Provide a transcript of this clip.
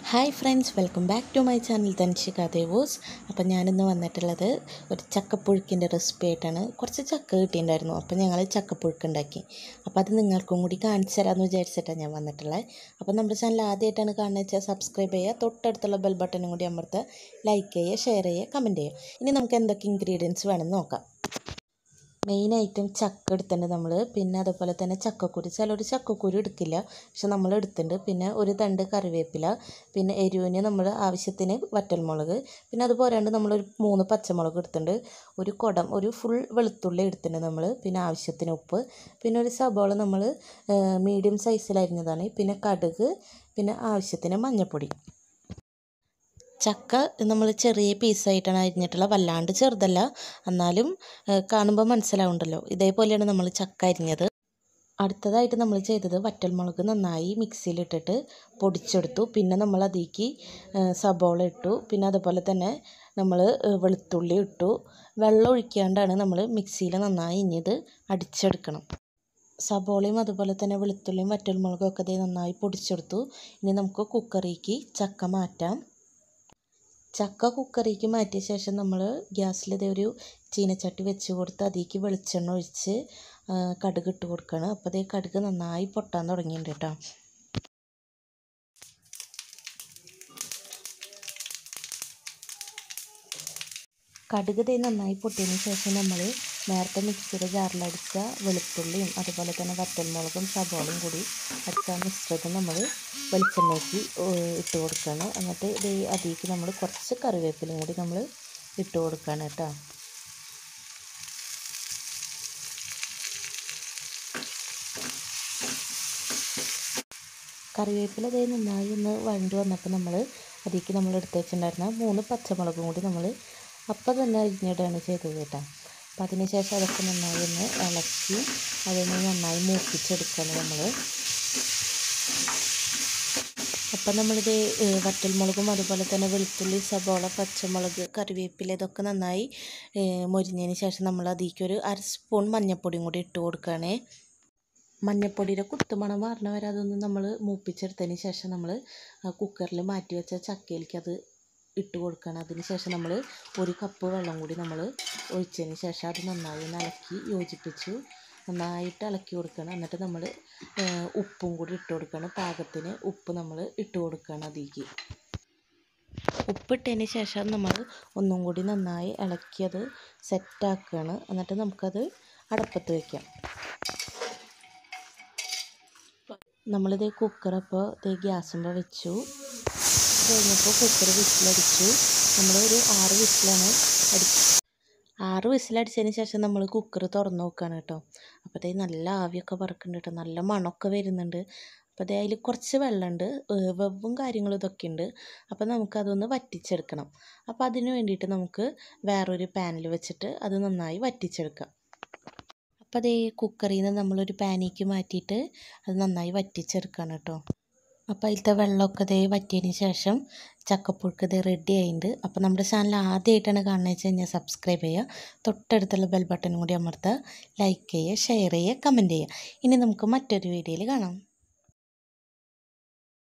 hi friends welcome back to my channel Thanshika Devos അപ്പം ഞാനിന്ന് വന്നിട്ടുള്ളത് ഒരു ചക്കപ്പുഴുക്കിൻ്റെ റെസിപ്പി ആയിട്ടാണ് കുറച്ച് ചക്ക കിട്ടിയിട്ടുണ്ടായിരുന്നു അപ്പം ഞങ്ങൾ ചക്കപ്പുഴുക്ക് ഉണ്ടാക്കി അപ്പോൾ അത് നിങ്ങൾക്കും കൂടി കാണിച്ചു തരാമെന്ന് വിചാരിച്ചിട്ടാണ് ഞാൻ വന്നിട്ടുള്ളത് അപ്പോൾ നമ്മുടെ ചാനൽ ആദ്യമായിട്ടാണ് കാണുന്നത് വെച്ചാൽ സബ്സ്ക്രൈബ് ചെയ്യുക തൊട്ടടുത്തുള്ള ബെൽ ബട്ടണും കൂടി അമർത്തുക ലൈക്ക് ചെയ്യുക ഷെയർ ചെയ്യുക കമൻറ്റ് ചെയ്യുക ഇനി നമുക്ക് എന്തൊക്കെ ഇൻഗ്രീഡിയൻസ് വേണമെന്ന് നോക്കാം മെയിൻ ഐറ്റം ചക്ക എടുത്തിട്ടുണ്ട് നമ്മൾ പിന്നെ അതുപോലെ തന്നെ ചക്കക്കുരു ചിലർ ചക്കക്കുരു എടുക്കില്ല പക്ഷെ നമ്മൾ എടുത്തിട്ടുണ്ട് പിന്നെ ഒരു തണ്ട് കറിവേപ്പില പിന്നെ എരിവിന് നമ്മൾ ആവശ്യത്തിന് വറ്റൽമുളക് പിന്നെ അത് പോരാണ്ട് നമ്മളൊരു മൂന്ന് പച്ചമുളക് എടുത്തിട്ടുണ്ട് ഒരു കുടം ഒരു ഫുൾ വെളുത്തുള്ളി എടുത്തിട്ടുണ്ട് നമ്മൾ പിന്നെ ആവശ്യത്തിന് ഉപ്പ് പിന്നെ ഒരു സബോള നമ്മൾ മീഡിയം സൈസിലരിഞ്ഞതാണ് പിന്നെ കടുക് പിന്നെ ആവശ്യത്തിന് മഞ്ഞൾപ്പൊടി ചക്ക നമ്മൾ ചെറിയ പീസായിട്ടാണ് അരിഞ്ഞിട്ടുള്ളത് വല്ലാണ്ട് ചെറുതല്ല എന്നാലും കാണുമ്പോൾ മനസ്സിലാവുണ്ടല്ലോ ഇതേപോലെയാണ് നമ്മൾ ചക്ക അരിഞ്ഞത് അടുത്തതായിട്ട് നമ്മൾ ചെയ്തത് വറ്റൽമുളക് നന്നായി മിക്സിയിലിട്ടിട്ട് പൊടിച്ചെടുത്തു പിന്നെ നമ്മൾ അതിലേക്ക് സബോള ഇട്ടു പിന്നെ അതുപോലെ തന്നെ നമ്മൾ വെളുത്തുള്ളി ഇട്ടു വെള്ളം ഒഴിക്കാണ്ടാണ് നമ്മൾ മിക്സിയിൽ നന്നായി ഇഞ്ഞത് അടിച്ചെടുക്കണം സബോളയും അതുപോലെ തന്നെ വെളുത്തുള്ളിയും വറ്റൽമുളകും ഒക്കെ ദേ നന്നായി പൊടിച്ചെടുത്തു ഇനി നമുക്ക് കുക്കറിലേക്ക് ചക്ക മാറ്റാം ചക്ക കുക്കറിലേക്ക് മാറ്റിയ ശേഷം നമ്മൾ ഗ്യാസിൽ ഇതേ ഒരു ചീനച്ചട്ടി വെച്ച് കൊടുത്ത് അതിലേക്ക് വെളിച്ചെണ്ണ ഒഴിച്ച് കടുക് ഇട്ട് കൊടുക്കുകയാണ് അപ്പോൾ അതേ കടുക് നന്നായി പൊട്ടാൻ തുടങ്ങിയിട്ടുണ്ട് കേട്ടോ കടുക് തേ നന്നായി പൊട്ടിയതിന് ശേഷം നമ്മൾ നേരത്തെ മിക്സിയുടെ ജാറിലടിച്ച വെളുത്തുള്ളിയും അതുപോലെ തന്നെ വറ്റൽമുളകും സബോളയും കൂടി അടിച്ച മിശ്രിതം നമ്മൾ വെളിച്ചെണ്ണയ്ക്ക് ഇട്ട് കൊടുക്കുകയാണ് എന്നിട്ട് ഇത് അതിലേക്ക് നമ്മൾ കുറച്ച് കറിവേപ്പിലയും കൂടി നമ്മൾ ഇട്ട് കൊടുക്കുകയാണ് കേട്ടോ കറിവേപ്പില അതേ നന്നായി ഒന്ന് വഴണ്ട് വന്നപ്പോൾ നമ്മൾ അതിലേക്ക് നമ്മൾ എടുത്ത് വെച്ചിട്ടുണ്ടായിരുന്ന മൂന്ന് പച്ചമുളകും കൂടി നമ്മൾ അപ്പം തന്നെ അരിഞ്ഞിടുകയാണ് ചെയ്തത് കേട്ടോ അപ്പം അതിന് ശേഷം അതൊക്കെ നന്നായി ഒന്ന് ഇളക്കി അതൊന്ന് നന്നായി മൂപ്പിച്ചെടുക്കുകയാണ് നമ്മൾ അപ്പം നമ്മളിത് വറ്റൽമുളകും അതുപോലെ തന്നെ വെളുത്തുള്ളി സബോള പച്ചമുളക് കറിവേപ്പില ഇതൊക്കെ നന്നായി മൊരിഞ്ഞതിന് ശേഷം നമ്മൾ അതിലേക്ക് ഒരു അര സ്പൂൺ മഞ്ഞൾപ്പൊടിയും കൂടി ഇട്ട് കൊടുക്കുകയാണേ മഞ്ഞൾപ്പൊടിയുടെ കുത്തുമണം മാറണ വരെ അതൊന്ന് നമ്മൾ മൂപ്പിച്ചെടുത്തതിന് ശേഷം നമ്മൾ കുക്കറിൽ മാറ്റി വെച്ച ചക്കയിലേക്ക് അത് ഇട്ട് കൊടുക്കണം അതിന് ശേഷം നമ്മൾ ഒരു കപ്പ് വെള്ളം കൂടി നമ്മൾ ഒഴിച്ചതിന് ശേഷം അത് നന്നായി ഒന്ന് ഇളക്കി യോജിപ്പിച്ചു നന്നായിട്ട് ഇളക്കി കൊടുക്കണം എന്നിട്ട് നമ്മൾ ഉപ്പും കൂടി ഇട്ട് കൊടുക്കണം പാകത്തിന് ഉപ്പ് നമ്മൾ ഇട്ട് കൊടുക്കണം അതിലേക്ക് ഉപ്പിട്ടതിന് ശേഷം നമ്മൾ ഒന്നും കൂടി നന്നായി ഇളക്കിയത് സെറ്റാക്കുകയാണ് എന്നിട്ട് നമുക്കത് അടപ്പത്ത് വയ്ക്കാം നമ്മളിത് കുക്കർ അപ്പോൾ ഇത് ഗ്യാസുമ്പോൾ വെച്ചു കഴിഞ്ഞപ്പോൾ കുക്കർ വിസിലടിച്ചു നമ്മൾ ഒരു ആറ് വിസിലാണ് അടി ആറ് വിസിലടിച്ചതിന് ശേഷം നമ്മൾ കുക്കർ തുറന്ന് നോക്കുകയാണ് കേട്ടോ അപ്പോൾ നല്ല ആവിയൊക്കെ പറക്കുന്നുണ്ട് കേട്ടോ നല്ല മണമൊക്കെ വരുന്നുണ്ട് അപ്പോൾ അതേ അതിൽ കുറച്ച് വെള്ളമുണ്ട് വെവും കാര്യങ്ങളും ഇതൊക്കെ ഉണ്ട് അപ്പോൾ നമുക്കതൊന്ന് വറ്റിച്ചെടുക്കണം അപ്പോൾ അതിന് വേണ്ടിയിട്ട് നമുക്ക് വേറൊരു പാനിൽ വെച്ചിട്ട് അത് നന്നായി വറ്റിച്ചെടുക്കാം അപ്പോൾ അതേ കുക്കറിൽ നിന്ന് നമ്മളൊരു പാനിലേക്ക് മാറ്റിയിട്ട് അത് നന്നായി വറ്റിച്ചെടുക്കുകയാണ് കേട്ടോ അപ്പോൾ അതിലത്തെ വെള്ളമൊക്കെ ദേ വറ്റിയതിന് ശേഷം ചക്കപ്പുഴുക്ക് ഇത് റെഡി ആയിട്ടുണ്ട് അപ്പോൾ നമ്മുടെ ചാനൽ ആദ്യമായിട്ടാണ് കാണുന്നത് വെച്ച് കഴിഞ്ഞാൽ സബ്സ്ക്രൈബ് ചെയ്യുക തൊട്ടടുത്തുള്ള ബെൽ ബട്ടൺ കൂടി അമർത്തുക ലൈക്ക് ചെയ്യുക ഷെയർ ചെയ്യുക കമൻറ്റ് ചെയ്യുക ഇനി നമുക്ക് മറ്റൊരു വീഡിയോയിൽ കാണാം